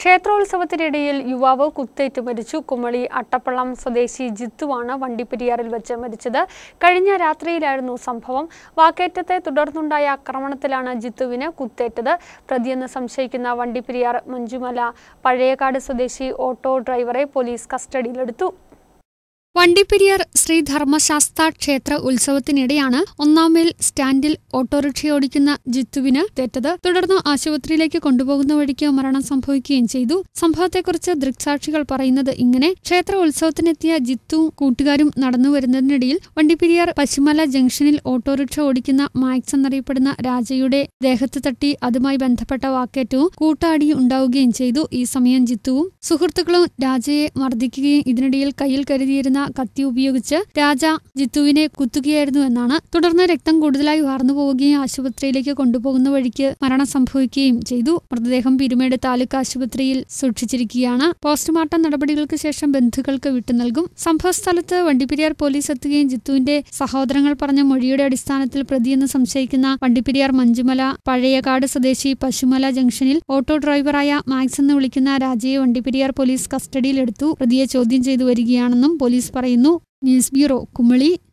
ക്ഷേത്രോത്സവത്തിനിടയിൽ യുവാവ് കുത്തേറ്റ് മരിച്ചു കുമളി അട്ടപ്പള്ളം സ്വദേശി ജിത്തുവാണ് വണ്ടിപ്പെരിയാറിൽ വെച്ച് മരിച്ചത് കഴിഞ്ഞ രാത്രിയിലായിരുന്നു സംഭവം വാക്കേറ്റത്തെ തുടർന്നുണ്ടായ ആക്രമണത്തിലാണ് ജിത്തുവിന് കുത്തേറ്റത് പ്രതിയെന്ന് സംശയിക്കുന്ന വണ്ടിപ്പെരിയാർ മഞ്ചുമല പഴയകാട് സ്വദേശി ഓട്ടോ ഡ്രൈവറെ പോലീസ് കസ്റ്റഡിയിലെടുത്തു വണ്ടിപ്പെരിയാർ ശ്രീ ധർമ്മശാസ്ത ക്ഷേത്ര ഉത്സവത്തിനിടെയാണ് ഒന്നാം മൈൽ സ്റ്റാൻഡിൽ ഓട്ടോറിക്ഷ ഓടിക്കുന്ന ജിത്തുവിന് തെറ്റത് തുടർന്ന് ആശുപത്രിയിലേക്ക് കൊണ്ടുപോകുന്ന വഴിക്ക് മരണം സംഭവിക്കുകയും ചെയ്തു സംഭവത്തെക്കുറിച്ച് ദൃക്സാക്ഷികൾ പറയുന്നത് ഇങ്ങനെ ക്ഷേത്ര ഉത്സവത്തിനെത്തിയ ജിത്തുവും കൂട്ടുകാരും നടന്നു വരുന്നതിനിടയിൽ വണ്ടിപ്പെരിയാർ പശുമല ജംഗ്ഷനിൽ ഓട്ടോറിക്ഷ ഓടിക്കുന്ന മാക്സ് എന്നറിയപ്പെടുന്ന രാജയുടെ ദേഹത്ത് തട്ടി അതുമായി ബന്ധപ്പെട്ട വാക്കേറ്റവും കൂട്ടാടിയും ഉണ്ടാവുകയും ചെയ്തു ഈ സമയം ജിത്തുവും സുഹൃത്തുക്കളും രാജയെ മർദ്ദിക്കുകയും ഇതിനിടയിൽ കയ്യിൽ കരുതിയിരുന്ന കത്തി ഉപയോഗിച്ച് രാജ ജിത്തുവിനെ കുത്തുകയായിരുന്നു എന്നാണ് തുടർന്ന് രക്തം കൂടുതലായി വാർന്നു പോവുകയും ആശുപത്രിയിലേക്ക് കൊണ്ടുപോകുന്ന വഴിക്ക് മരണം സംഭവിക്കുകയും ചെയ്തു മൃതദേഹം പിരുമേട് താലൂക്ക് ആശുപത്രിയിൽ സൂക്ഷിച്ചിരിക്കുകയാണ് പോസ്റ്റ്മോർട്ടം നടപടികൾക്ക് ശേഷം ബന്ധുക്കൾക്ക് വിട്ടു നൽകും സംഭവസ്ഥലത്ത് വണ്ടിപ്പെരിയാർ പോലീസ് എത്തുകയും ജിത്തുവിന്റെ സഹോദരങ്ങൾ പറഞ്ഞ മൊഴിയുടെ അടിസ്ഥാനത്തിൽ പ്രതിയെന്ന് സംശയിക്കുന്ന വണ്ടിപ്പെരിയാർ മഞ്ചുമല പഴയകാട് സ്വദേശി പശുമല ജംഗ്ഷനിൽ ഓട്ടോ ഡ്രൈവറായ മാക്സ് എന്ന് വിളിക്കുന്ന രാജയെ വണ്ടിപ്പെരിയാർ പോലീസ് കസ്റ്റഡിയിലെടുത്തു പ്രതിയെ ചോദ്യം ചെയ്തു വരികയാണെന്നും പോലീസ് പറയുന്നു ന്യൂസ് ബ്യൂറോ കുമളി